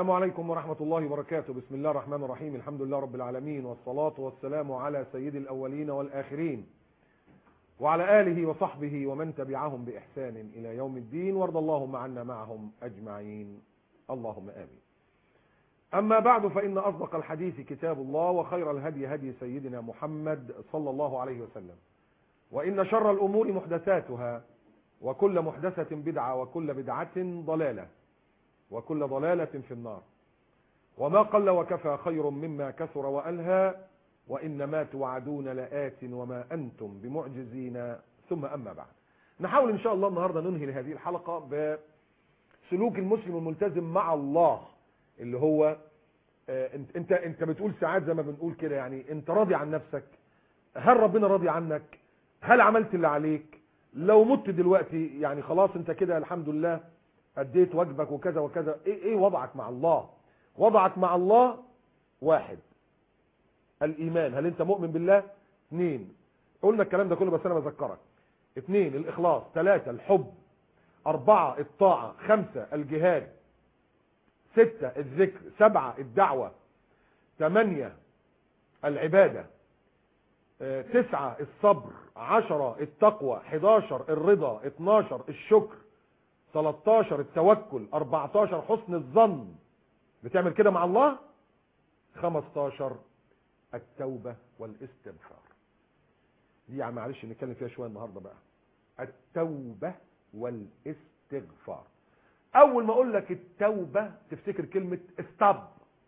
السلام عليكم ورحمة الله وبركاته بسم الله الرحمن الرحيم الحمد لله رب العالمين والصلاة والسلام على سيد الأولين والآخرين وعلى آله وصحبه ومن تبعهم بإحسان إلى يوم الدين وارض اللهم عنا معهم أجمعين اللهم آمين أما بعد فإن أصدق الحديث كتاب الله وخير الهدي هدي سيدنا محمد صلى الله عليه وسلم وإن شر الأمور محدثاتها وكل محدثة بدعة وكل بدعة ضلالة وكل ضلالة في النار وما قل وكفى خير مما كثر وألهى وإنما توعدون لآت وما أنتم بمعجزين ثم أما بعد نحاول إن شاء الله النهاردة ننهي هذه الحلقة بسلوك المسلم الملتزم مع الله اللي هو آه، انت انت انت بتقول ساعات زي ما بنقول كده يعني انت راضي عن نفسك هل ربنا راضي عنك هل عملت اللي عليك لو مت دلوقتي يعني خلاص انت كده الحمد لله اديت واجبك وكذا وكذا ايه ايه وضعك مع الله وضعك مع الله واحد الايمان هل انت مؤمن بالله اثنين قلنا الكلام ده كله بس انا بذكرك اثنين الاخلاص ثلاثة الحب اربعة الطاعة خمسة الجهاد ستة الذكر سبعة الدعوة ثمانية العبادة آه، تسعة الصبر عشرة التقوى حداشر الرضا اتناشر الشكر 13 التوكل 14 حسن الظن بتعمل كده مع الله 15 التوبة والاستغفار دي يعني معلش نتكلم فيها شوية النهاردة بقى التوبة والاستغفار اول ما اقول لك التوبة تفتكر كلمة استب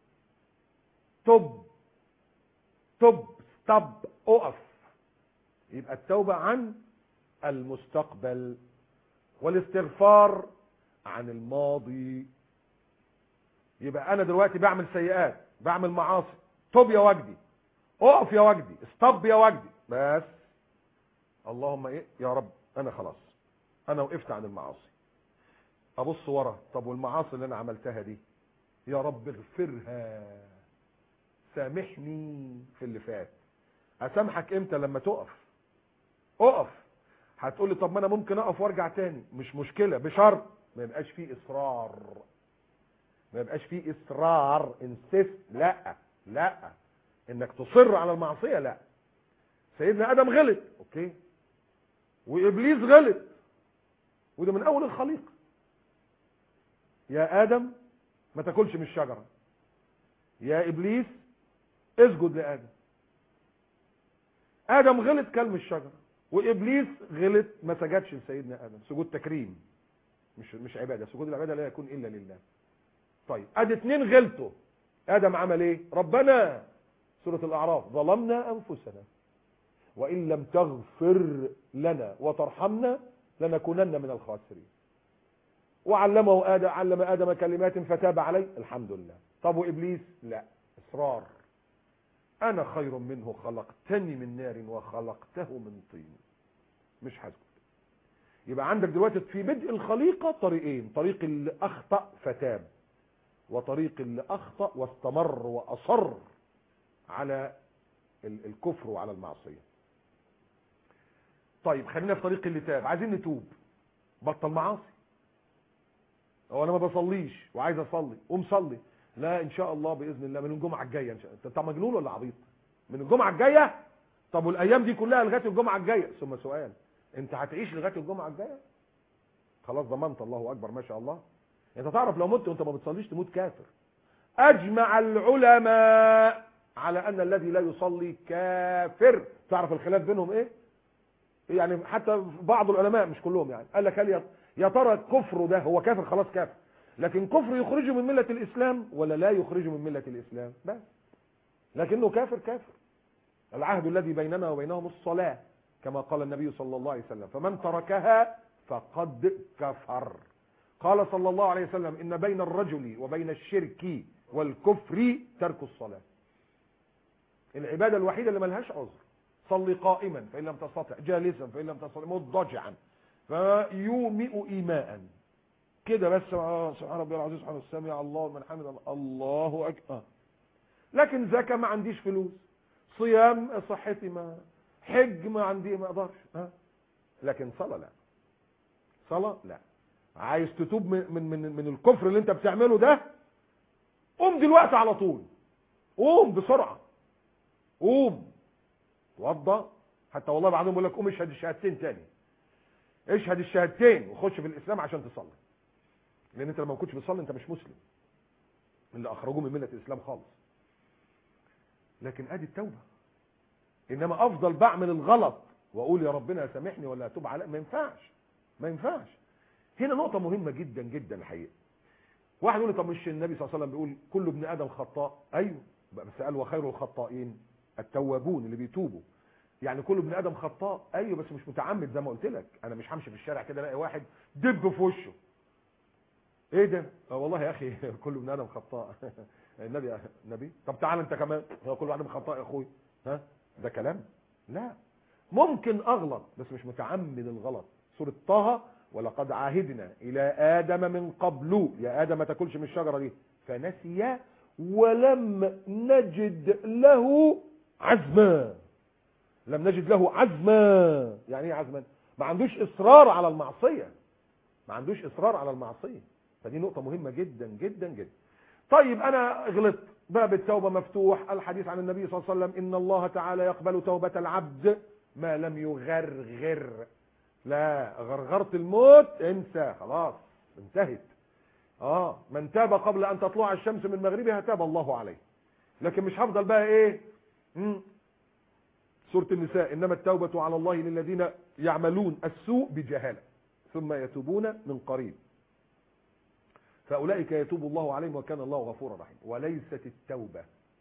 تب تب استب اقف يبقى التوبة عن المستقبل والاستغفار عن الماضي يبقى انا دلوقتي بعمل سيئات بعمل معاصي طب يا وجدي اقف يا وجدي استب يا وجدي بس اللهم ايه يا رب انا خلاص انا وقفت عن المعاصي ابص ورا طب والمعاصي اللي انا عملتها دي يا رب اغفرها سامحني في اللي فات اسامحك امتى لما تقف اقف هتقول لي طب ما انا ممكن اقف وارجع تاني مش مشكله بشرط ما يبقاش فيه اصرار ما يبقاش فيه اصرار انسست لا لا انك تصر على المعصيه لا سيدنا ادم غلط اوكي وابليس غلط وده من اول الخليقه يا ادم ما تاكلش من الشجره يا ابليس اسجد لادم ادم غلط كل من الشجره وابليس غلط ما سجدش لسيدنا ادم سجود تكريم مش مش عباده سجود العباده لا يكون الا لله طيب ادي اتنين غلطوا ادم عمل ايه ربنا سوره الاعراف ظلمنا انفسنا وان لم تغفر لنا وترحمنا لنكونن من الخاسرين وعلمه ادم علم ادم كلمات فتاب عليه الحمد لله طب وابليس لا اصرار انا خير منه خلقتني من نار وخلقته من طين مش هسكت يبقى عندك دلوقتي في بدء الخليقه طريقين طريق اللي اخطا فتاب وطريق اللي اخطا واستمر واصر على ال- الكفر وعلى المعصيه طيب خلينا في طريق اللي تاب عايزين نتوب بطل معاصي هو انا ما بصليش وعايز اصلي قوم صلي لا ان شاء الله باذن الله من الجمعه الجايه ان شاء الله انت مجنون ولا عبيط من الجمعه الجايه طب والايام دي كلها لغايه الجمعه الجايه ثم سؤال انت هتعيش لغايه الجمعه الجايه خلاص ضمنت الله اكبر ما شاء الله انت تعرف لو مت وانت ما بتصليش تموت كافر اجمع العلماء على ان الذي لا يصلي كافر تعرف الخلاف بينهم ايه يعني حتى بعض العلماء مش كلهم يعني قال لك هل يا- يا ترى كفره ده هو كافر خلاص كافر لكن كفر يخرجه من ملة الإسلام ولا لا يخرجه من ملة الإسلام بس لكنه كافر كافر العهد الذي بيننا وبينهم الصلاة كما قال النبي صلى الله عليه وسلم فمن تركها فقد كفر قال صلى الله عليه وسلم إن بين الرجل وبين الشرك والكفر ترك الصلاة العبادة الوحيدة اللي ملهاش عذر صلي قائما فإن لم تستطع جالسا فإن لم تستطع مضجعا فيومئ إيماء كده بس آه، سبحان ربي العظيم سبحان السميع الله من حمد الله الله أكبر لكن زكاة ما عنديش فلوس صيام صحتي ما حج ما عندي ما اقدرش ها لكن صلاة لا صلاة لا عايز تتوب من من من, من الكفر اللي انت بتعمله ده قوم دلوقتي على طول قوم بسرعه قوم توضى حتى والله بعضهم بيقول لك قوم اشهد الشهادتين تاني اشهد الشهادتين وخش في الاسلام عشان تصلي لان انت لما ما كنتش بتصلي انت مش مسلم اللي اخرجوه من مله الاسلام خالص لكن ادي التوبه انما افضل بعمل الغلط واقول يا ربنا سامحني ولا اتوب على ما ينفعش ما ينفعش هنا نقطه مهمه جدا جدا الحقيقه واحد يقول لي طب مش النبي صلى الله عليه وسلم بيقول كل ابن ادم خطاء ايوه بس قال وخير الخطائين التوابون اللي بيتوبوا يعني كل ابن ادم خطاء ايوه بس مش متعمد زي ما قلت لك انا مش همشي في الشارع كده الاقي واحد دب في وشه ايه ده اه والله يا اخي كل ابن ادم خطاء النبي النبي طب تعال انت كمان هو كل واحد خطاء يا اخوي ها ده كلام لا ممكن اغلط بس مش متعمد الغلط سوره طه ولقد عاهدنا الى ادم من قبل يا ادم ما تاكلش من الشجره دي فنسي ولم نجد له عزما لم نجد له عزما يعني ايه عزما ما عندوش اصرار على المعصيه ما عندوش اصرار على المعصيه فدي نقطه مهمه جدا جدا جدا طيب انا غلطت باب التوبه مفتوح الحديث عن النبي صلى الله عليه وسلم ان الله تعالى يقبل توبه العبد ما لم يغرغر لا غرغرة الموت انسى خلاص انتهت اه من تاب قبل ان تطلع الشمس من مغربها تاب الله عليه لكن مش هفضل بقى ايه مم. سورة النساء انما التوبة على الله للذين يعملون السوء بجهالة ثم يتوبون من قريب فاولئك يتوب الله عليهم وكان الله غفورا رحيما وليست التوبة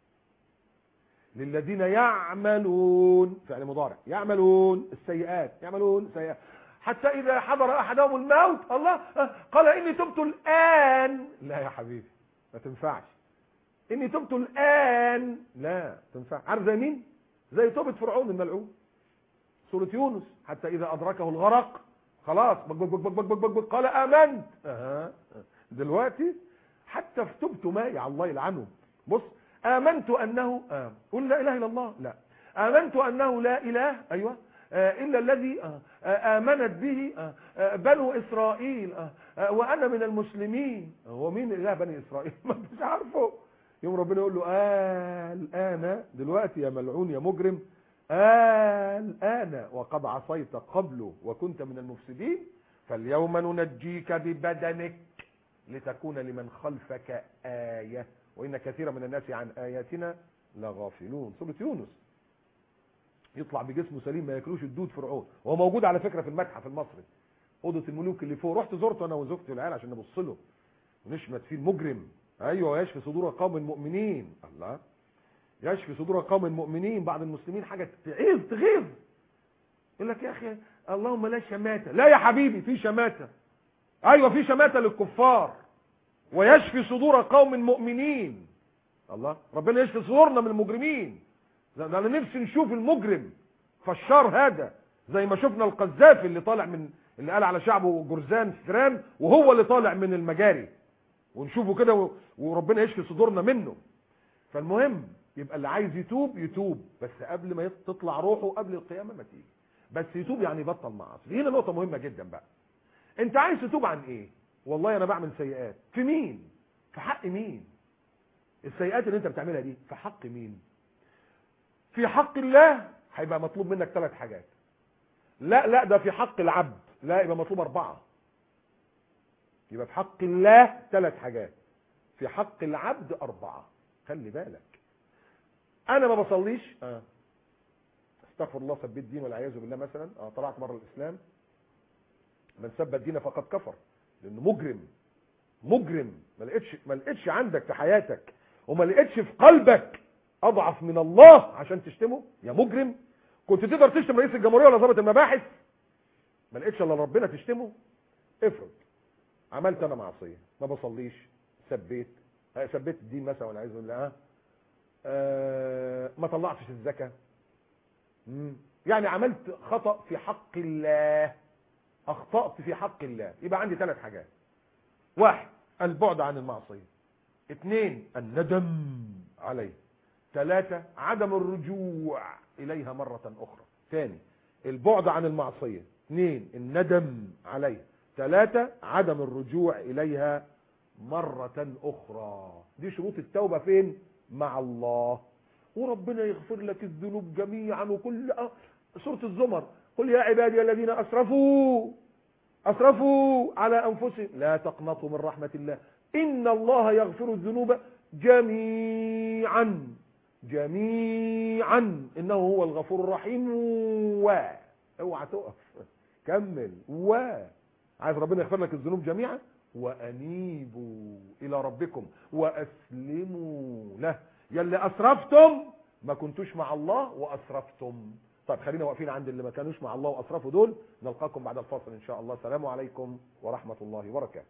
للذين يعملون فعل مضارع يعملون السيئات يعملون سيئات حتى إذا حضر أحدهم الموت الله قال إني تبت الآن لا يا حبيبي ما تنفعش إني تبت الآن لا تنفع عارف زي مين زي توبة فرعون الملعون سورة يونس حتى إذا أدركه الغرق خلاص بك بك بك بك بك بك بك قال آمنت أها دلوقتي حتى في توبته مايع الله يلعنه بص آمنت أنه آه. قل لا إله إلا الله لا آمنت أنه لا إله أيوة آه إلا الذي آه آه آمنت به آه آه بنو إسرائيل آه آه وأنا من المسلمين هو مين إله بني إسرائيل ما مش عارفه يوم ربنا يقول له آه الآن دلوقتي يا ملعون يا مجرم آه الآن وقد عصيت قبله وكنت من المفسدين فاليوم ننجيك ببدنك لتكون لمن خلفك آية وإن كثيرا من الناس عن آياتنا لغافلون سورة يونس يطلع بجسمه سليم ما ياكلوش الدود فرعون هو موجود على فكرة في المتحف المصري أوضة الملوك اللي فوق رحت زرته أنا وزوجتي والعيال عشان نبص له ونشمت فيه المجرم أيوه يشفي صدور قوم المؤمنين الله يشفي صدور قوم المؤمنين بعض المسلمين حاجة تعيظ تغيظ يقول لك يا أخي اللهم لا شماتة لا يا حبيبي في شماتة أيوه في شماتة للكفار ويشفي صدور قوم مؤمنين الله ربنا يشفي صدورنا من المجرمين انا نفسي نشوف المجرم فشار هذا زي ما شفنا القذافي اللي طالع من اللي قال على شعبه جرزان فيران وهو اللي طالع من المجاري ونشوفه كده و... وربنا يشفي صدورنا منه فالمهم يبقى اللي عايز يتوب يتوب بس قبل ما تطلع روحه قبل القيامه ما تيجي بس يتوب يعني يبطل معاصي هنا نقطه مهمه جدا بقى انت عايز تتوب عن ايه والله انا بعمل سيئات في مين في حق مين السيئات اللي انت بتعملها دي في حق مين في حق الله هيبقى مطلوب منك ثلاث حاجات لا لا ده في حق العبد لا يبقى مطلوب اربعة يبقى في حق الله ثلاث حاجات في حق العبد اربعة خلي بالك انا ما بصليش اه استغفر الله سب الدين والعياذ بالله مثلا اه طلعت بره الاسلام من سب الدين فقد كفر لانه مجرم مجرم ما لقيتش ما لقيتش عندك في حياتك وما لقيتش في قلبك اضعف من الله عشان تشتمه يا مجرم كنت تقدر تشتم رئيس الجمهوريه ولا ضابط المباحث ما لقيتش الا ربنا تشتمه افرض عملت انا معصيه ما بصليش سبيت سبيت الدين مثلا ولا عايز بالله آه ما طلعتش الزكاه يعني عملت خطا في حق الله اخطات في حق الله يبقى عندي ثلاث حاجات واحد البعد عن المعصيه اثنين الندم عليه ثلاثة عدم الرجوع إليها مرة أخرى ثاني البعد عن المعصية اثنين الندم عليها ثلاثة عدم الرجوع إليها مرة أخرى دي شروط التوبة فين مع الله وربنا يغفر لك الذنوب جميعا وكل آه، سورة الزمر قل يا عبادي الذين أسرفوا أسرفوا على أنفسهم لا تقنطوا من رحمة الله إن الله يغفر الذنوب جميعا جميعا إنه هو الغفور الرحيم و اوعى تقف كمل و عايز ربنا يغفر لك الذنوب جميعا وأنيبوا إلى ربكم وأسلموا له يلي أسرفتم ما كنتوش مع الله وأسرفتم طيب خلينا واقفين عند اللي ما كانوش مع الله وأسرفوا دول نلقاكم بعد الفاصل إن شاء الله السلام عليكم ورحمة الله وبركاته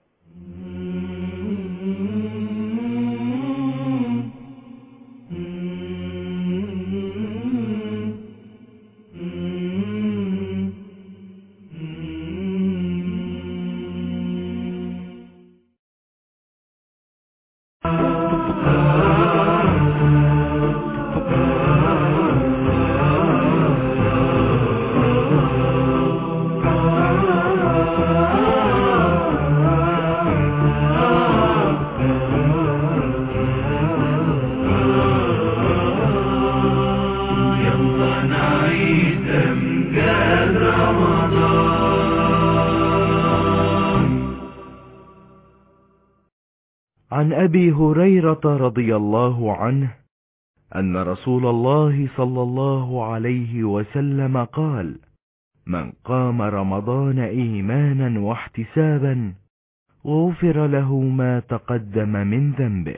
عن ابي هريره رضي الله عنه ان رسول الله صلى الله عليه وسلم قال من قام رمضان ايمانا واحتسابا غفر له ما تقدم من ذنبه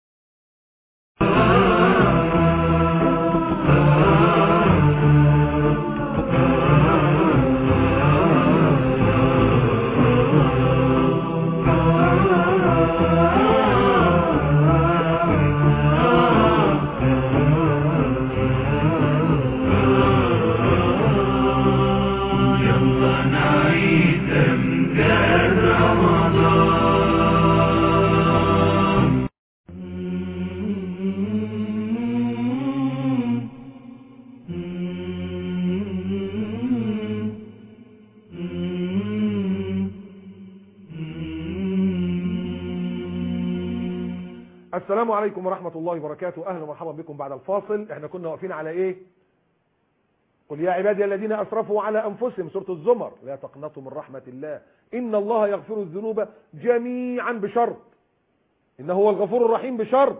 السلام عليكم ورحمة الله وبركاته أهلا ومرحبا بكم بعد الفاصل احنا كنا واقفين على ايه قل يا عبادي الذين أسرفوا على أنفسهم سورة الزمر لا تقنطوا من رحمة الله إن الله يغفر الذنوب جميعا بشرط إنه هو الغفور الرحيم بشرط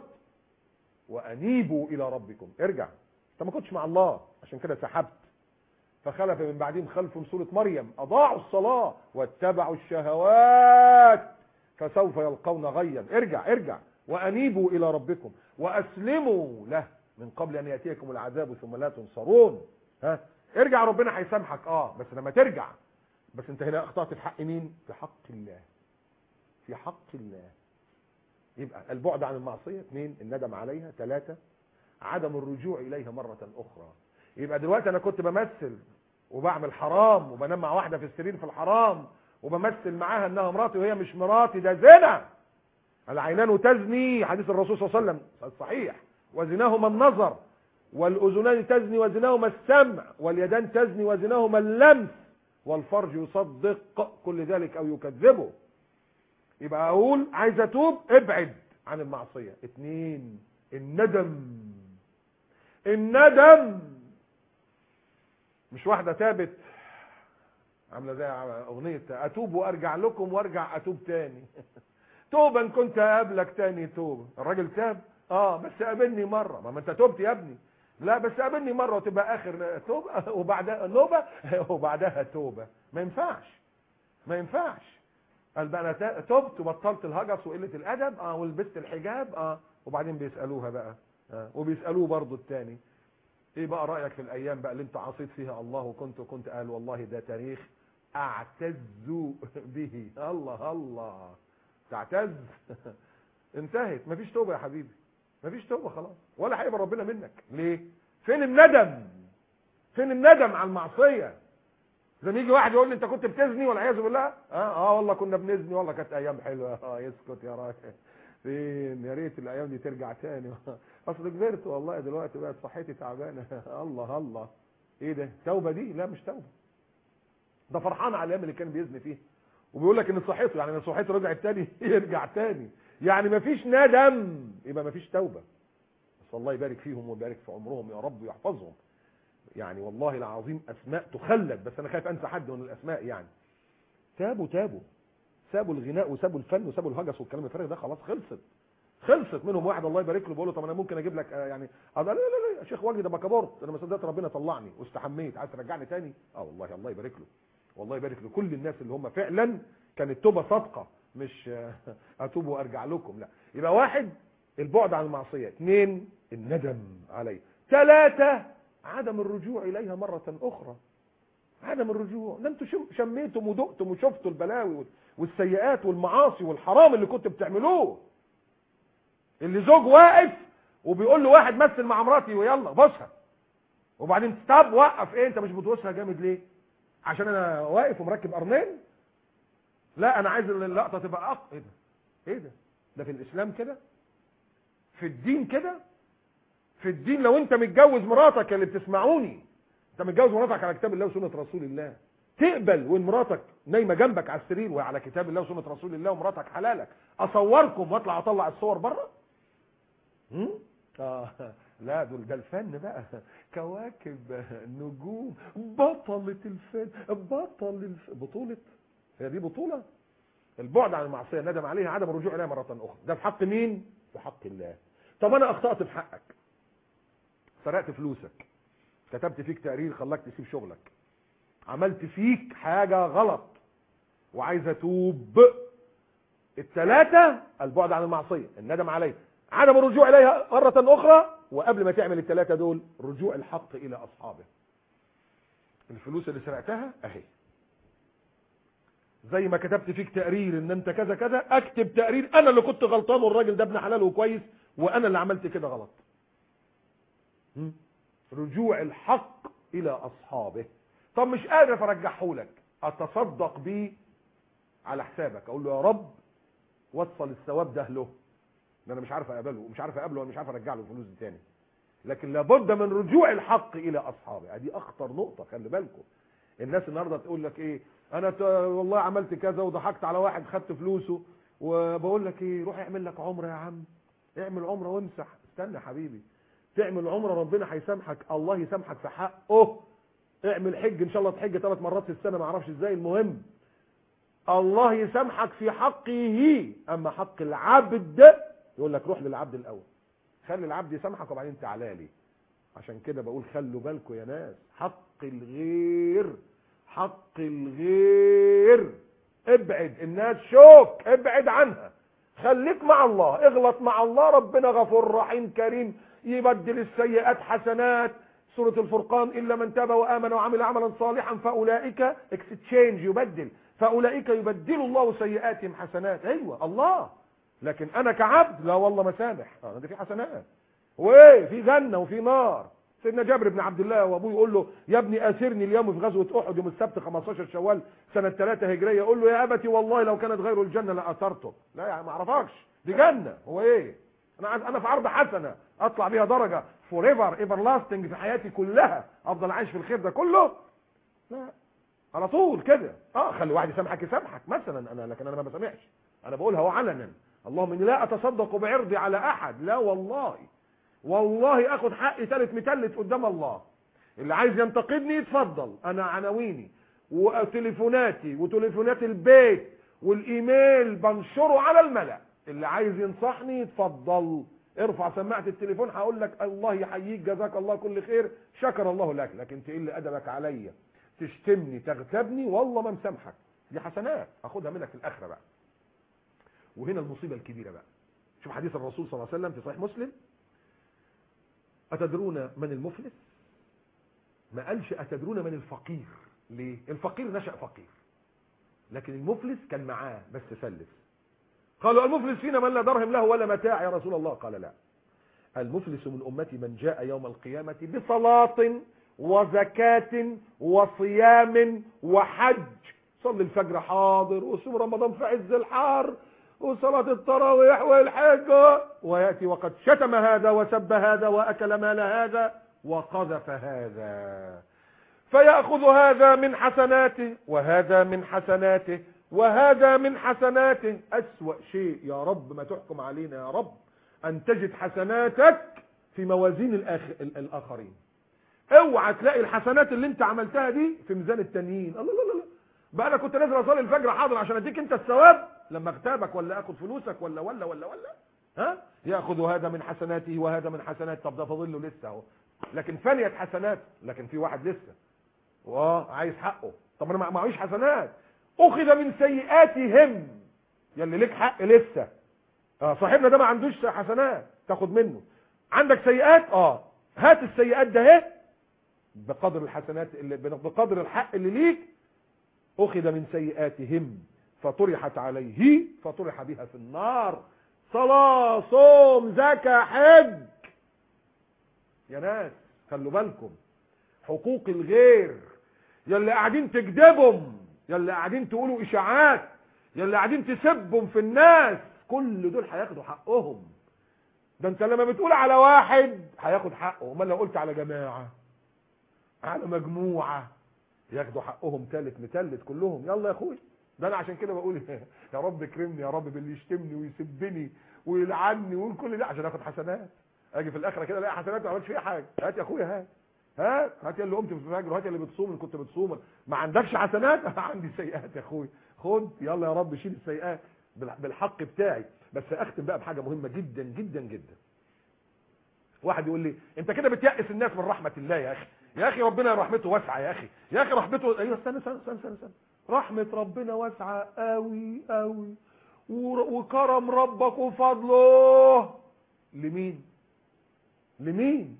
وأنيبوا إلى ربكم ارجع انت ما كنتش مع الله عشان كده سحبت فخلف من بعدهم خلف سورة مريم أضاعوا الصلاة واتبعوا الشهوات فسوف يلقون غيا ارجع ارجع وأنيبوا إلى ربكم وأسلموا له من قبل أن يأتيكم العذاب ثم لا تنصرون ها ارجع ربنا هيسامحك اه بس لما ترجع بس انت هنا اخطأت في حق مين في حق الله في حق الله يبقى البعد عن المعصية اثنين الندم عليها ثلاثة عدم الرجوع إليها مرة أخرى يبقى دلوقتي أنا كنت بمثل وبعمل حرام وبنام مع واحدة في السرير في الحرام وبمثل معاها انها مراتي وهي مش مراتي ده زنا العينان تزني حديث الرسول صلى الله عليه وسلم الصحيح وزناهما النظر والأذنان تزني وزناهما السمع واليدان تزني وزناهما اللمس والفرج يصدق كل ذلك أو يكذبه يبقى أقول عايز أتوب ابعد عن المعصية اتنين الندم الندم مش واحدة تابت عاملة زي أغنية أتوب وأرجع لكم وأرجع أتوب تاني توبا كنت اقابلك تاني توبة الراجل تاب اه بس قابلني مرة ما, ما انت توبت يا ابني لا بس قابلني مرة وتبقى اخر توبة وبعدها نوبة وبعدها توبة ما ينفعش ما ينفعش قال بقى انا تبت وبطلت الهجس وقلة الادب اه ولبست الحجاب اه وبعدين بيسألوها بقى آه وبيسألوه برضو التاني ايه بقى رأيك في الايام بقى اللي انت عصيت فيها الله وكنت كنت قال والله ده تاريخ اعتز به الله الله تعتز انتهت مفيش توبة يا حبيبي مفيش توبة خلاص ولا هيقبل ربنا منك ليه فين الندم فين الندم على المعصية زي يجي واحد يقول لي انت كنت بتزني والعياذ بالله اه اه والله كنا بنزني والله كانت ايام حلوه اه يسكت يا راجل فين يا ريت الايام دي ترجع تاني اصل كبرت والله دلوقتي بقت صحتي تعبانه الله الله ايه ده توبه دي لا مش توبه ده فرحان على الايام اللي كان بيزني فيها وبيقول لك ان صحته يعني ان صحته رجعت تاني يرجع تاني يعني مفيش ندم يبقى مفيش توبه بس الله يبارك فيهم ويبارك في عمرهم يا رب ويحفظهم يعني والله العظيم اسماء تخلد بس انا خايف انسى حد من الاسماء يعني تابوا تابوا سابوا الغناء وسابوا الفن وسابوا الهجس والكلام الفارغ ده خلاص خلصت خلصت منهم واحد الله يبارك له بيقول له طب انا ممكن اجيب لك آه يعني قال لا لا لا يا شيخ وجدي ده ما كبرت انا ما صدقت ربنا طلعني واستحميت عايز ترجعني تاني اه والله الله يبارك له والله يبارك لكل الناس اللي هم فعلا كانت توبه صادقه مش آه، اتوب وارجع لكم لا يبقى واحد البعد عن المعصيه اثنين الندم عليه ثلاثه عدم الرجوع اليها مره اخرى عدم الرجوع ده انتوا شم- شميتم ودقتم وشفتوا البلاوي وال- والسيئات والمعاصي والحرام اللي كنتوا بتعملوه اللي زوج واقف وبيقول له واحد مثل مع مراتي ويلا بوسها وبعدين ستاب وقف ايه انت مش بتبوسها جامد ليه عشان انا واقف ومركب قرنين لا انا عايز اللقطه تبقى اق ايه ده ايه ده ده في الاسلام كده في الدين كده في الدين لو انت متجوز مراتك اللي بتسمعوني انت متجوز مراتك على كتاب الله وسنه رسول الله تقبل وان مراتك نايمه جنبك على السرير وعلى كتاب الله وسنه رسول الله ومراتك حلالك اصوركم واطلع اطلع الصور بره هم؟ اه لا دول ده الفن بقى كواكب نجوم بطلة الفن بطل الف... بطولة هي دي بطولة البعد عن المعصية ندم عليها عدم الرجوع إليها مرة أخرى ده في حق مين؟ في حق الله طب أنا أخطأت في حقك سرقت فلوسك كتبت فيك تقرير خلاك تسيب شغلك عملت فيك حاجة غلط وعايز أتوب الثلاثة البعد عن المعصية الندم عليها عدم الرجوع إليها مرة أخرى وقبل ما تعمل الثلاثة دول رجوع الحق إلى أصحابه الفلوس اللي سرقتها أهي زي ما كتبت فيك تقرير ان انت كذا كذا اكتب تقرير انا اللي كنت غلطان والراجل ده ابن حلال وكويس وانا اللي عملت كده غلط م? رجوع الحق الى اصحابه طب مش قادر ارجعه لك اتصدق بيه على حسابك اقول له يا رب وصل الثواب ده له ده انا مش عارف اقبله ومش عارف اقبله ومش عارف ارجع له الفلوس دي تاني لكن لابد من رجوع الحق الى اصحابه ادي اخطر نقطه خلي بالكم الناس النهارده تقول لك ايه انا ت... والله عملت كذا وضحكت على واحد خدت فلوسه وبقول لك ايه روح اعمل لك عمره يا عم اعمل عمره وامسح استنى يا حبيبي تعمل عمره ربنا هيسامحك الله يسامحك في حقه اعمل حج ان شاء الله تحج ثلاث مرات في السنه ما اعرفش ازاي المهم الله يسامحك في حقه اما حق العبد يقول لك روح للعبد الاول خلي العبد يسامحك وبعدين تعالى لي عشان كده بقول خلوا بالكم يا ناس حق الغير حق الغير ابعد الناس شوك ابعد عنها خليك مع الله اغلط مع الله ربنا غفور رحيم كريم يبدل السيئات حسنات سورة الفرقان إلا من تاب وآمن وعمل عملا صالحا فأولئك اكستشينج يبدل فأولئك يبدل الله سيئاتهم حسنات أيوة الله لكن أنا كعبد لا والله مسامح أنا ده في حسنات وايه في جنة وفي نار سيدنا جابر بن عبد الله وابوه يقول له يا ابني اسرني اليوم في غزوه احد يوم السبت 15 شوال سنه 3 هجريه يقول له يا ابتي والله لو كانت غير الجنه لاثرته لا يعني ما اعرفكش دي جنه هو ايه انا عايز انا في عرض حسنه اطلع بيها درجه فور ايفر ايفر لاستنج في حياتي كلها افضل عايش في الخير ده كله لا على طول كده اه خلي واحد يسامحك يسامحك مثلا انا لكن انا ما بسامحش انا بقولها وعلنا اللهم اني لا اتصدق بعرضي على احد لا والله والله اخد حقي تالت متلت قدام الله اللي عايز ينتقدني يتفضل انا عناويني وتليفوناتي وتليفونات البيت والايميل بنشره على الملأ اللي عايز ينصحني يتفضل ارفع سماعة التليفون هقول لك الله يحييك جزاك الله كل خير شكر الله لك لكن تقل ادبك عليا تشتمني تغتابني والله ما مسامحك دي حسنات اخدها منك في الاخره بقى وهنا المصيبه الكبيره بقى شوف حديث الرسول صلى الله عليه وسلم في صحيح مسلم أتدرون من المفلس ما قالش أتدرون من الفقير ليه الفقير نشأ فقير لكن المفلس كان معاه بس فلس قالوا المفلس فينا من لا درهم له ولا متاع يا رسول الله قال لا المفلس من أمتي من جاء يوم القيامة بصلاة وزكاة وصيام وحج صلي الفجر حاضر وصوم رمضان في عز الحار وصلاة التراويح والحج ويأتي وقد شتم هذا وسب هذا وأكل مال هذا وقذف هذا فيأخذ هذا من حسناته وهذا من حسناته وهذا من حسناته أسوأ شيء يا رب ما تحكم علينا يا رب أن تجد حسناتك في موازين الآخ... الآخرين اوعى تلاقي الحسنات اللي انت عملتها دي في ميزان التانيين الله الله الله بقى انا كنت نازل اصلي الفجر حاضر عشان اديك انت الثواب لما اغتابك ولا اخد فلوسك ولا ولا ولا ولا ها ياخذ هذا من حسناته وهذا من حسنات طب ده فاضل له لسه اهو لكن فنيت حسنات لكن في واحد لسه واه عايز حقه طب انا ما معيش حسنات اخذ من سيئاتهم يلي ليك حق لسه اه صاحبنا ده ما عندوش حسنات تاخد منه عندك سيئات اه هات السيئات ده اهي بقدر الحسنات اللي بقدر الحق اللي ليك اخذ من سيئاتهم فطرحت عليه فطرح بها في النار صلاة صوم زكاة حج يا ناس خلوا بالكم حقوق الغير يلي قاعدين تكذبهم يلي قاعدين تقولوا اشاعات يلي قاعدين تسبهم في الناس كل دول هياخدوا حقهم ده انت لما بتقول على واحد هياخد حقه امال لو قلت على جماعه على مجموعه ياخدوا حقهم تالت متلت كلهم يلا يا اخوي ده انا عشان كده بقول يا رب اكرمني يا رب باللي يشتمني ويسبني ويلعني ويقول كل ده عشان اخد حسنات اجي في الاخره كده الاقي حسنات ما عملتش فيها حاجه هات يا اخويا هات هات هات يا اللي قمت في الفجر وهات يا اللي بتصوم اللي كنت بتصوم ما عندكش حسنات عندي سيئات يا اخويا خد يلا يا رب شيل السيئات بالحق بتاعي بس اختم بقى بحاجه مهمه جدا جدا جدا واحد يقول لي انت كده بتيأس الناس من رحمه الله يا اخي يا اخي ربنا رحمته واسعه يا اخي يا اخي رحمته ايوه استنى استنى استنى استنى, استنى. رحمه ربنا واسعه قوي قوي وكرم ربك وفضله لمين لمين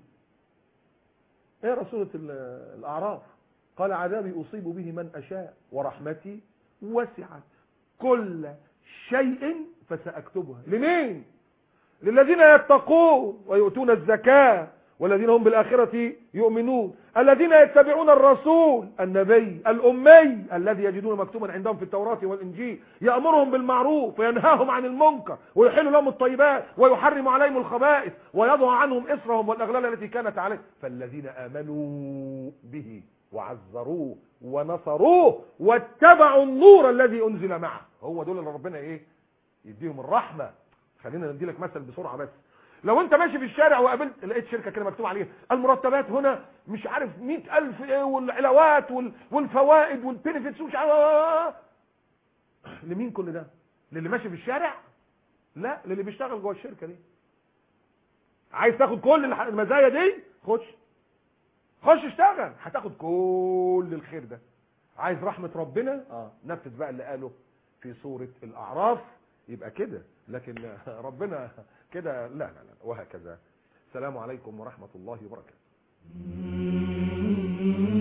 ايه رسولة الاعراف قال عذابي اصيب به من اشاء ورحمتي وسعت كل شيء فساكتبها لمين للذين يتقون ويؤتون الزكاه والذين هم بالآخرة يؤمنون الذين يتبعون الرسول النبي الأمي الذي يجدون مكتوبا عندهم في التوراة والإنجيل يأمرهم بالمعروف وينهاهم عن المنكر ويحل لهم الطيبات ويحرم عليهم الخبائث ويضع عنهم إصرهم والأغلال التي كانت عليهم فالذين آمنوا به وعزروه ونصروه واتبعوا النور الذي أنزل معه هو دول اللي ربنا إيه يديهم الرحمة خلينا ندي لك مثل بسرعة بس لو انت ماشي في الشارع وقابلت لقيت شركه كده مكتوب عليها المرتبات هنا مش عارف مئة ألف ايه والعلاوات والفوائد والبينيفيتس ومش عارف لمين كل ده للي ماشي في الشارع لا للي بيشتغل جوه الشركه دي عايز تاخد كل المزايا دي خش خش اشتغل هتاخد كل الخير ده عايز رحمه ربنا اه نفذ بقى اللي قاله في سوره الاعراف يبقى كده لكن ربنا كده لا لا لا وهكذا السلام عليكم ورحمة الله وبركاته